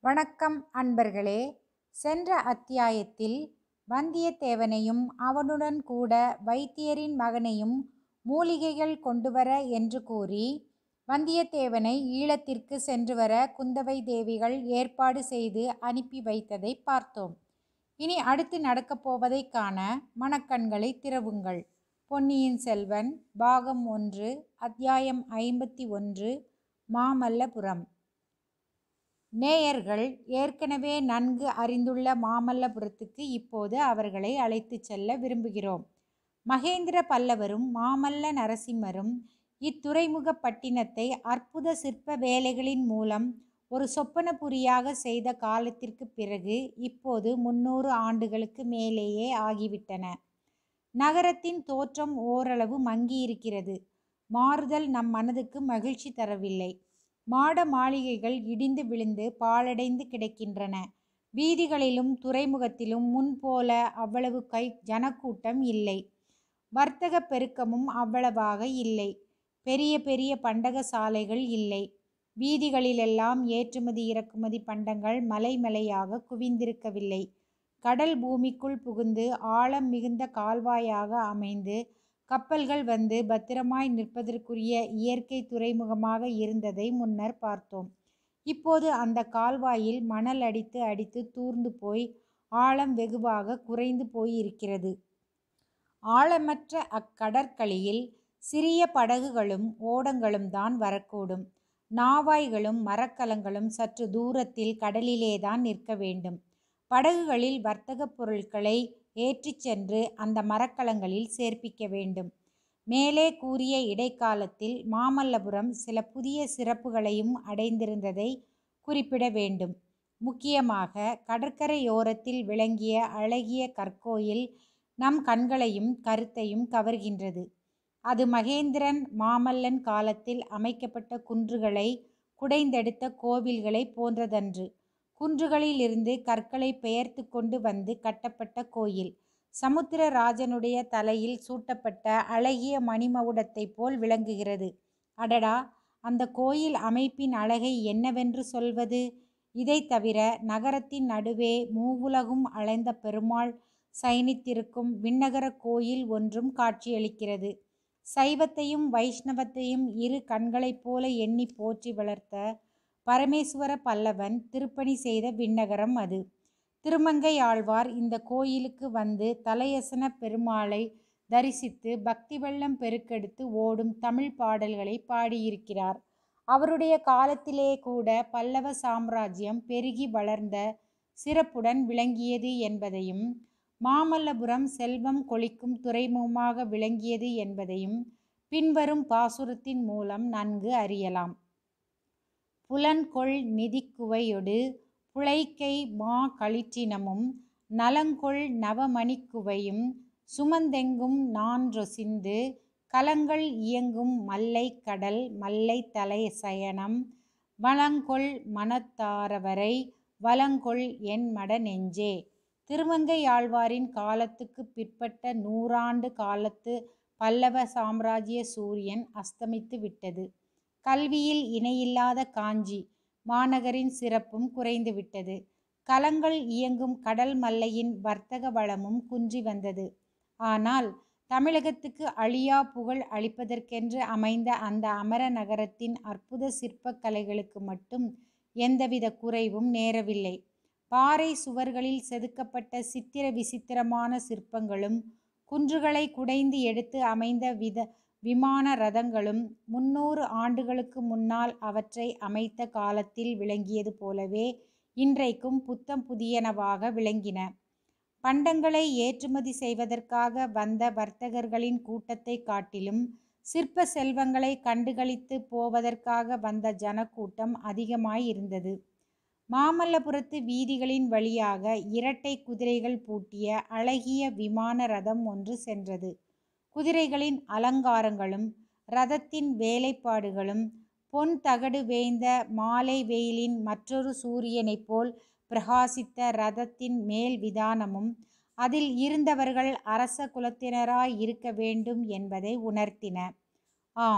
வணக்கம் அன்பர்களே சென்ற அத்தியாயத்தில் வந்தியத்தேவனையும் அவனுடன் கூட வைத்தியரின் மகனையும் மூலிகைகள் கொண்டுவர என்று கூறி வந்தியத்தேவனை ஈழத்திற்கு சென்று வர குந்தவை தேவிகள் ஏற்பாடு செய்து அனுப்பி வைத்ததை பார்த்தோம் இனி அடுத்து நடக்கப் போவதைக் காண மனக்கண்களை திறவுங்கள் பொன்னியின் செல்வன் பாகம் ஒன்று அத்தியாயம் ஐம்பத்தி ஒன்று மாமல்லபுரம் நேயர்கள் ஏற்கனவே நன்கு அறிந்துள்ள மாமல்லபுரத்துக்கு இப்போது அவர்களை அழைத்துச் செல்ல விரும்புகிறோம் மகேந்திர பல்லவரும் மாமல்ல நரசிம்மரும் இத்துறைமுக பட்டினத்தை அற்புத சிற்ப வேலைகளின் மூலம் ஒரு சொப்பனபுரியாக செய்த காலத்திற்கு பிறகு இப்போது முன்னூறு ஆண்டுகளுக்கு மேலேயே ஆகிவிட்டன நகரத்தின் தோற்றம் ஓரளவு மங்கியிருக்கிறது மாறுதல் நம் மனதுக்கு மகிழ்ச்சி தரவில்லை மாட மாளிகைகள் இடிந்து விழுந்து பாழடைந்து கிடக்கின்றன வீதிகளிலும் துறைமுகத்திலும் முன்போல அவ்வளவு கை ஜனக்கூட்டம் இல்லை வர்த்தக பெருக்கமும் அவ்வளவாக இல்லை பெரிய பெரிய பண்டக சாலைகள் இல்லை வீதிகளிலெல்லாம் ஏற்றுமதி இறக்குமதி பண்டங்கள் மலைமலையாக குவிந்திருக்கவில்லை கடல் பூமிக்குள் புகுந்து ஆழம் மிகுந்த கால்வாயாக அமைந்து கப்பல்கள் வந்து பத்திரமாய் நிற்பதற்குரிய இயற்கை துறைமுகமாக இருந்ததை முன்னர் பார்த்தோம் இப்போது அந்த கால்வாயில் மணல் அடித்து அடித்து தூர்ந்து போய் ஆழம் வெகுவாக குறைந்து போயிருக்கிறது ஆழமற்ற அக்கடற்களில் சிறிய படகுகளும் ஓடங்களும் தான் வரக்கூடும் நாவாய்களும் மரக்கலங்களும் சற்று தூரத்தில் கடலிலேதான் நிற்க வேண்டும் படகுகளில் வர்த்தகப் பொருட்களை ஏற்றிச் சென்று அந்த மரக்கலங்களில் சேர்ப்பிக்க வேண்டும் மேலே கூறிய இடைக்காலத்தில் மாமல்லபுரம் சில புதிய சிறப்புகளையும் அடைந்திருந்ததை குறிப்பிட வேண்டும் முக்கியமாக கடற்கரையோரத்தில் விளங்கிய அழகிய கற்கோயில் நம் கண்களையும் கருத்தையும் கவர்கின்றது அது மகேந்திரன் மாமல்லன் காலத்தில் அமைக்கப்பட்ட குன்றுகளை குடைந்தெடுத்த கோவில்களை போன்றதன்று குன்றுகளிலிருந்து கற்களை பெயர்த்து கொண்டு வந்து கட்டப்பட்ட கோயில் சமுத்திரராஜனுடைய தலையில் சூட்டப்பட்ட அழகிய மணிமகுடத்தைப் போல் விளங்குகிறது அடடா அந்த கோயில் அமைப்பின் அழகை என்னவென்று சொல்வது இதை தவிர நகரத்தின் நடுவே மூவுலகும் அலைந்த பெருமாள் சயனித்திருக்கும் விண்ணகர கோயில் ஒன்றும் காட்சியளிக்கிறது சைவத்தையும் வைஷ்ணவத்தையும் இரு கண்களைப் போல எண்ணி போற்றி வளர்த்த பரமேஸ்வர பல்லவன் திருப்பணி செய்த விண்ணகரம் அது திருமங்கை ஆழ்வார் இந்த கோயிலுக்கு வந்து தலையசன பெருமாளை தரிசித்து பக்தி வெள்ளம் பெருக்கெடுத்து ஓடும் தமிழ் பாடல்களை பாடியிருக்கிறார் அவருடைய காலத்திலே கூட பல்லவ சாம்ராஜ்யம் பெருகி வளர்ந்த சிறப்புடன் விளங்கியது என்பதையும் மாமல்லபுரம் செல்வம் கொளிக்கும் துறைமுகமாக விளங்கியது என்பதையும் பின்வரும் பாசுரத்தின் மூலம் நன்கு அறியலாம் புலன்கொள் நிதிக்குவையொடு புழைக்கை மா களிற்றினமும் நலங்கொள் நவமணிக்குவையும் சுமந்தெங்கும் நான்றொசிந்து கலங்கள் இயங்கும் மல்லை கடல் மல்லை தலை சயனம் வளங்கொள் மனத்தாரவரை வளங்கொள் என் மட நெஞ்சே திருமங்கையாழ்வாரின் காலத்துக்கு பிற்பட்ட நூறாண்டு காலத்து பல்லவ சாம்ராஜ்ய சூரியன் அஸ்தமித்து விட்டது கல்வியில் இணையில்லாத காஞ்சி மாநகரின் சிறப்பும் குறைந்துவிட்டது கலங்கள் இயங்கும் கடல் மல்லையின் வர்த்தக வளமும் குன்றி வந்தது ஆனால் தமிழகத்துக்கு அழியா புகழ் அளிப்பதற்கென்று அமைந்த அந்த அமர நகரத்தின் அற்புத சிற்பக் கலைகளுக்கு மட்டும் எந்தவித குறைவும் நேரவில்லை பாறை சுவர்களில் செதுக்கப்பட்ட சித்திர விசித்திரமான சிற்பங்களும் குன்றுகளை குடைந்து எடுத்து அமைந்த வித விமான ரதங்களும் முன்னூறு ஆண்டுகளுக்கு முன்னால் அவற்றை அமைத்த காலத்தில் விளங்கியது போலவே இன்றைக்கும் புத்தம் புதியனவாக விளங்கின பண்டங்களை ஏற்றுமதி செய்வதற்காக வந்த வர்த்தகர்களின் கூட்டத்தை காட்டிலும் சிற்ப செல்வங்களை கண்டுகளித்து போவதற்காக வந்த ஜனக்கூட்டம் அதிகமாயிருந்தது மாமல்லபுரத்து வீதிகளின் வழியாக இரட்டை குதிரைகள் பூட்டிய அழகிய விமான ரதம் ஒன்று சென்றது குதிரைகளின் அலங்காரங்களும் ரதத்தின் வேலைப்பாடுகளும் பொன் தகடு வேய்ந்த மாலை வெயிலின் மற்றொரு சூரியனைப் போல் பிரகாசித்த ரதத்தின் மேல் விதானமும் அதில் இருந்தவர்கள் அரச குலத்தினராய் இருக்க வேண்டும் என்பதை உணர்த்தின ஆம்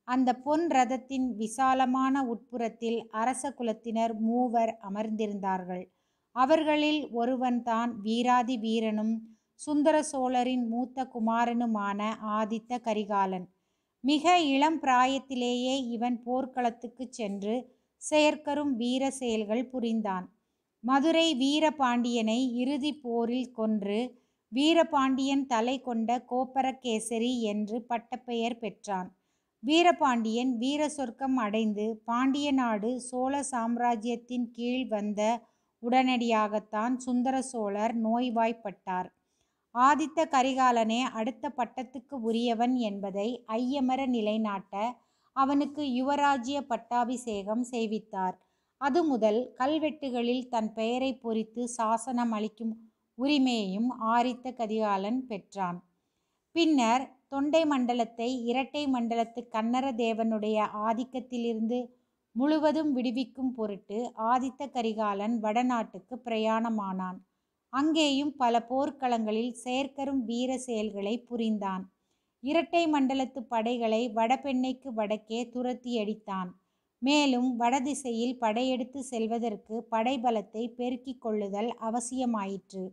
அந்த பொன் ரதத்தின் விசாலமான உட்புறத்தில் அரச குலத்தினர் மூவர் அமர்ந்திருந்தார்கள் அவர்களில் ஒருவன்தான் வீராதி வீரனும் சுந்தர சோழரின் மூத்த குமாரனுமான ஆதித்த கரிகாலன் மிக இளம் பிராயத்திலேயே இவன் போர்க்களத்துக்கு சென்று செயற்கரும் வீர செயல்கள் புரிந்தான் மதுரை வீரபாண்டியனை இறுதி போரில் கொன்று வீரபாண்டியன் தலை கொண்ட கோப்பரகேசரி என்று பட்டப்பெயர் பெற்றான் வீரபாண்டியன் வீர சொர்க்கம் அடைந்து பாண்டிய நாடு சோழ சாம்ராஜ்யத்தின் கீழ் வந்த உடனடியாகத்தான் சுந்தர சோழர் நோய்வாய்ப்பட்டார் ஆதித்த கரிகாலனே அடுத்த பட்டத்துக்கு உரியவன் என்பதை ஐயமர நிலைநாட்ட அவனுக்கு யுவராஜ்ய பட்டாபிஷேகம் செய்வித்தார் அது முதல் கல்வெட்டுகளில் தன் பெயரை பொறித்து சாசனம் அளிக்கும் உரிமையையும் ஆதித்த கரிகாலன் பெற்றான் பின்னர் தொண்டை மண்டலத்தை இரட்டை மண்டலத்து கன்னர தேவனுடைய ஆதிக்கத்திலிருந்து முழுவதும் விடுவிக்கும் பொருட்டு ஆதித்த கரிகாலன் வடநாட்டுக்கு பிரயாணமானான் அங்கேயும் பல போர்க்களங்களில் செயற்கரும் வீர செயல்களை புரிந்தான் இரட்டை மண்டலத்து படைகளை வடபெண்ணைக்கு வடக்கே துரத்தி அடித்தான் மேலும் வடதிசையில் படையெடுத்து செல்வதற்கு படைபலத்தை பெருக்கிக் கொள்ளுதல் அவசியமாயிற்று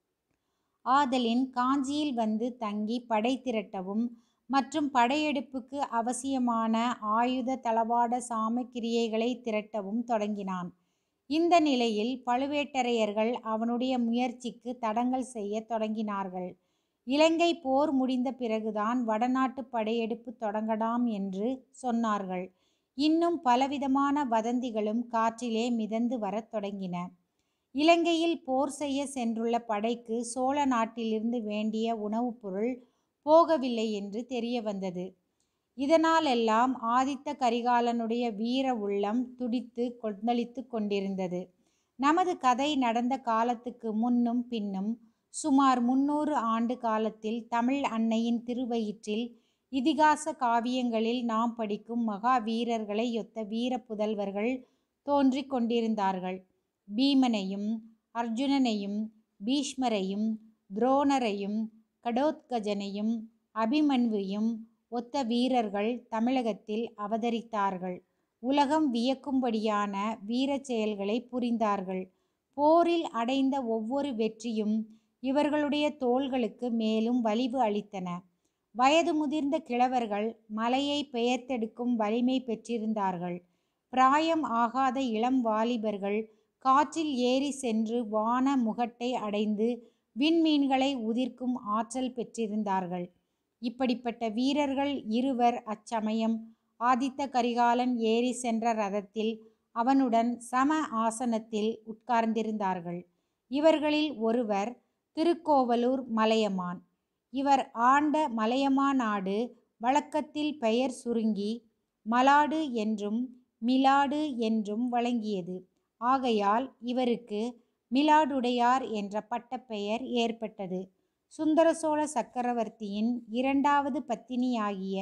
ஆதலின் காஞ்சியில் வந்து தங்கி படை திரட்டவும் மற்றும் படையெடுப்புக்கு அவசியமான ஆயுத தளவாட சாமக்கிரியைகளை திரட்டவும் தொடங்கினான் இந்த நிலையில் பழுவேட்டரையர்கள் அவனுடைய முயற்சிக்கு தடங்கல் செய்ய தொடங்கினார்கள் இலங்கை போர் முடிந்த பிறகுதான் வடநாட்டு படையெடுப்பு தொடங்கலாம் என்று சொன்னார்கள் இன்னும் பலவிதமான வதந்திகளும் காற்றிலே மிதந்து வரத் தொடங்கின இலங்கையில் போர் செய்ய சென்றுள்ள படைக்கு சோழ நாட்டிலிருந்து வேண்டிய உணவுப் பொருள் போகவில்லை என்று தெரிய வந்தது இதனாலெல்லாம் ஆதித்த கரிகாலனுடைய வீர உள்ளம் துடித்து கொந்தளித்து கொண்டிருந்தது நமது கதை நடந்த காலத்துக்கு முன்னும் பின்னும் சுமார் முன்னூறு ஆண்டு காலத்தில் தமிழ் அன்னையின் திருவயிற்றில் இதிகாச காவியங்களில் நாம் படிக்கும் மகா வீரர்களை ஒத்த வீர புதல்வர்கள் தோன்றிக் கொண்டிருந்தார்கள் பீமனையும் அர்ஜுனனையும் பீஷ்மரையும் துரோணரையும் கடோத்கஜனையும் அபிமன்வையும் ஒத்த வீரர்கள் தமிழகத்தில் அவதரித்தார்கள் உலகம் வியக்கும்படியான வீர செயல்களை புரிந்தார்கள் போரில் அடைந்த ஒவ்வொரு வெற்றியும் இவர்களுடைய தோள்களுக்கு மேலும் வலிவு அளித்தன வயது முதிர்ந்த கிழவர்கள் மலையை பெயர்த்தெடுக்கும் வலிமை பெற்றிருந்தார்கள் பிராயம் ஆகாத இளம் வாலிபர்கள் காற்றில் ஏறி சென்று வான முகட்டை அடைந்து விண்மீன்களை உதிர்க்கும் ஆற்றல் பெற்றிருந்தார்கள் இப்படிப்பட்ட வீரர்கள் இருவர் அச்சமயம் ஆதித்த கரிகாலன் ஏறி சென்ற ரதத்தில் அவனுடன் சம ஆசனத்தில் உட்கார்ந்திருந்தார்கள் இவர்களில் ஒருவர் திருக்கோவலூர் மலையமான் இவர் ஆண்ட மலையமா நாடு வழக்கத்தில் பெயர் சுருங்கி மலாடு என்றும் மிலாடு என்றும் வழங்கியது ஆகையால் இவருக்கு மிலாடுடையார் என்ற பட்டப்பெயர் ஏற்பட்டது சுந்தர சோழ சக்கரவர்த்தியின் இரண்டாவது பத்தினியாகிய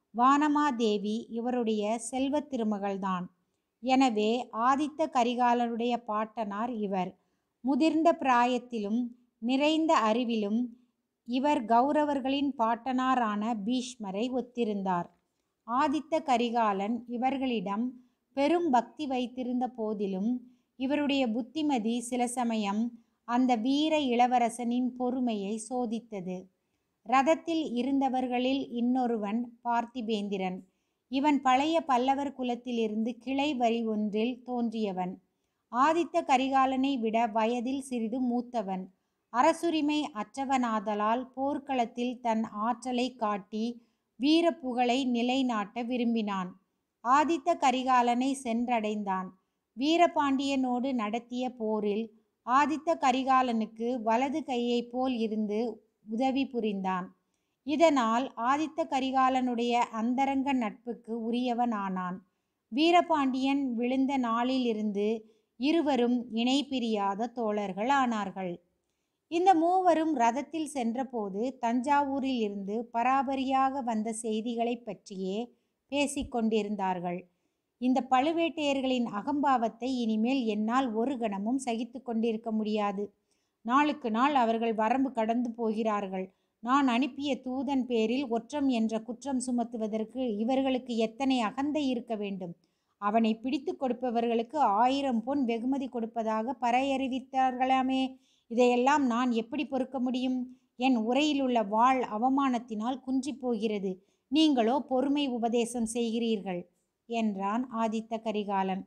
வானமாதேவி இவருடைய செல்வ திருமகள்தான் எனவே ஆதித்த கரிகாலனுடைய பாட்டனார் இவர் முதிர்ந்த பிராயத்திலும் நிறைந்த அறிவிலும் இவர் கௌரவர்களின் பாட்டனாரான பீஷ்மரை ஒத்திருந்தார் ஆதித்த கரிகாலன் இவர்களிடம் பெரும் பக்தி வைத்திருந்த போதிலும் இவருடைய புத்திமதி சில சமயம் அந்த வீர இளவரசனின் பொறுமையை சோதித்தது ரதத்தில் இருந்தவர்களில் இன்னொருவன் பார்த்திபேந்திரன் இவன் பழைய பல்லவர் குலத்திலிருந்து கிளை வரி ஒன்றில் தோன்றியவன் ஆதித்த கரிகாலனை விட வயதில் சிறிது மூத்தவன் அரசுரிமை அற்றவனாதலால் போர்க்களத்தில் தன் ஆற்றலை காட்டி வீர புகழை நிலைநாட்ட விரும்பினான் ஆதித்த கரிகாலனை சென்றடைந்தான் வீரபாண்டியனோடு நடத்திய போரில் ஆதித்த கரிகாலனுக்கு வலது கையைப் போல் இருந்து உதவி புரிந்தான் இதனால் ஆதித்த கரிகாலனுடைய அந்தரங்க நட்புக்கு உரியவனானான் வீரபாண்டியன் விழுந்த நாளிலிருந்து இருவரும் இணை பிரியாத தோழர்கள் ஆனார்கள் இந்த மூவரும் ரதத்தில் சென்றபோது தஞ்சாவூரில் இருந்து பராபரியாக வந்த செய்திகளை பற்றியே பேசிக்கொண்டிருந்தார்கள் இந்த பழுவேட்டையர்களின் அகம்பாவத்தை இனிமேல் என்னால் ஒரு கணமும் சகித்து கொண்டிருக்க முடியாது நாளுக்கு நாள் அவர்கள் வரம்பு கடந்து போகிறார்கள் நான் அனுப்பிய தூதன் பேரில் ஒற்றம் என்ற குற்றம் சுமத்துவதற்கு இவர்களுக்கு எத்தனை அகந்தை இருக்க வேண்டும் அவனை பிடித்து கொடுப்பவர்களுக்கு ஆயிரம் பொன் வெகுமதி கொடுப்பதாக பறையறிவித்தார்களாமே இதையெல்லாம் நான் எப்படி பொறுக்க முடியும் என் உரையிலுள்ள வாழ் அவமானத்தினால் குன்றிப் போகிறது நீங்களோ பொறுமை உபதேசம் செய்கிறீர்கள் என்றான் ஆதித்த கரிகாலன்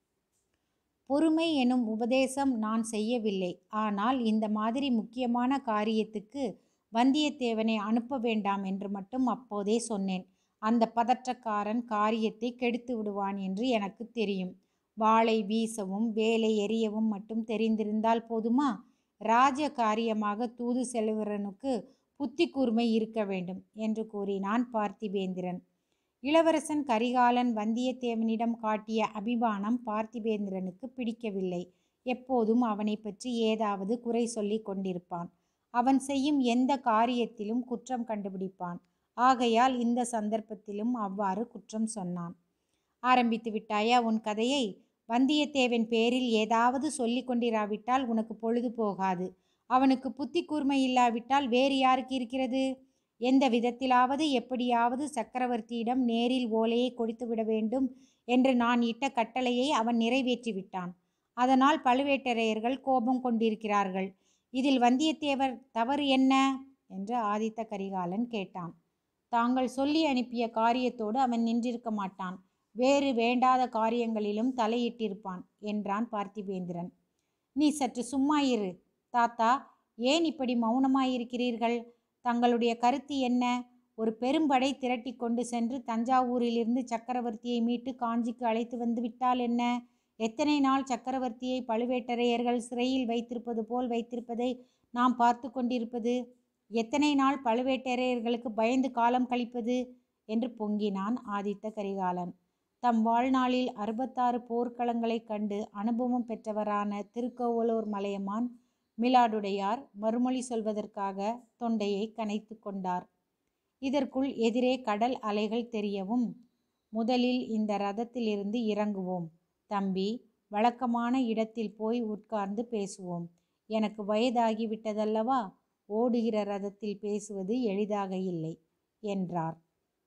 பொறுமை எனும் உபதேசம் நான் செய்யவில்லை ஆனால் இந்த மாதிரி முக்கியமான காரியத்துக்கு வந்தியத்தேவனை அனுப்ப வேண்டாம் என்று மட்டும் அப்போதே சொன்னேன் அந்த பதற்றக்காரன் காரியத்தை கெடுத்து விடுவான் என்று எனக்கு தெரியும் வாளை வீசவும் வேலை எரியவும் மட்டும் தெரிந்திருந்தால் போதுமா ராஜ காரியமாக தூது செல்வரனுக்கு புத்தி கூர்மை இருக்க வேண்டும் என்று கூறினான் பார்த்திபேந்திரன் இளவரசன் கரிகாலன் வந்தியத்தேவனிடம் காட்டிய அபிமானம் பார்த்திபேந்திரனுக்கு பிடிக்கவில்லை எப்போதும் அவனை பற்றி ஏதாவது குறை சொல்லி கொண்டிருப்பான் அவன் செய்யும் எந்த காரியத்திலும் குற்றம் கண்டுபிடிப்பான் ஆகையால் இந்த சந்தர்ப்பத்திலும் அவ்வாறு குற்றம் சொன்னான் ஆரம்பித்து விட்டாயா உன் கதையை வந்தியத்தேவன் பேரில் ஏதாவது சொல்லி கொண்டிராவிட்டால் உனக்கு பொழுது போகாது அவனுக்கு புத்தி கூர்மை இல்லாவிட்டால் வேறு யாருக்கு இருக்கிறது எந்த விதத்திலாவது எப்படியாவது சக்கரவர்த்தியிடம் நேரில் ஓலையை கொடுத்து விட வேண்டும் என்று நான் இட்ட கட்டளையை அவன் நிறைவேற்றி விட்டான் அதனால் பழுவேட்டரையர்கள் கோபம் கொண்டிருக்கிறார்கள் இதில் வந்தியத்தேவர் தவறு என்ன என்று ஆதித்த கரிகாலன் கேட்டான் தாங்கள் சொல்லி அனுப்பிய காரியத்தோடு அவன் நின்றிருக்க மாட்டான் வேறு வேண்டாத காரியங்களிலும் தலையிட்டிருப்பான் என்றான் பார்த்திபேந்திரன் நீ சற்று சும்மா இரு தாத்தா ஏன் இப்படி மௌனமாயிருக்கிறீர்கள் தங்களுடைய கருத்து என்ன ஒரு பெரும்படை திரட்டி கொண்டு சென்று தஞ்சாவூரிலிருந்து சக்கரவர்த்தியை மீட்டு காஞ்சிக்கு அழைத்து வந்து விட்டால் என்ன எத்தனை நாள் சக்கரவர்த்தியை பழுவேட்டரையர்கள் சிறையில் வைத்திருப்பது போல் வைத்திருப்பதை நாம் பார்த்து கொண்டிருப்பது எத்தனை நாள் பழுவேட்டரையர்களுக்கு பயந்து காலம் கழிப்பது என்று பொங்கினான் ஆதித்த கரிகாலன் தம் வாழ்நாளில் அறுபத்தாறு போர்க்களங்களைக் கண்டு அனுபவம் பெற்றவரான திருக்கோவலூர் மலையமான் மிலாடுடையார் மறுமொழி சொல்வதற்காக தொண்டையை கனைத்து கொண்டார் இதற்குள் எதிரே கடல் அலைகள் தெரியவும் முதலில் இந்த ரதத்திலிருந்து இறங்குவோம் தம்பி வழக்கமான இடத்தில் போய் உட்கார்ந்து பேசுவோம் எனக்கு வயதாகிவிட்டதல்லவா ஓடுகிற ரதத்தில் பேசுவது எளிதாக இல்லை என்றார்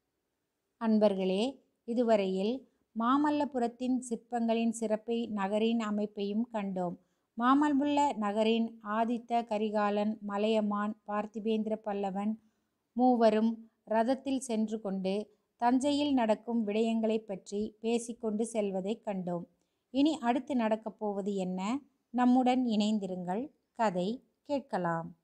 அன்பர்களே இதுவரையில் மாமல்லபுரத்தின் சிற்பங்களின் சிறப்பை நகரின் அமைப்பையும் கண்டோம் மாமல்லபுர நகரின் ஆதித்த கரிகாலன் மலையமான் பார்த்திபேந்திர பல்லவன் மூவரும் ரதத்தில் சென்று கொண்டு தஞ்சையில் நடக்கும் விடயங்களைப் பற்றி பேசிக்கொண்டு செல்வதைக் கண்டோம் இனி அடுத்து நடக்கப் போவது என்ன நம்முடன் இணைந்திருங்கள் கதை கேட்கலாம்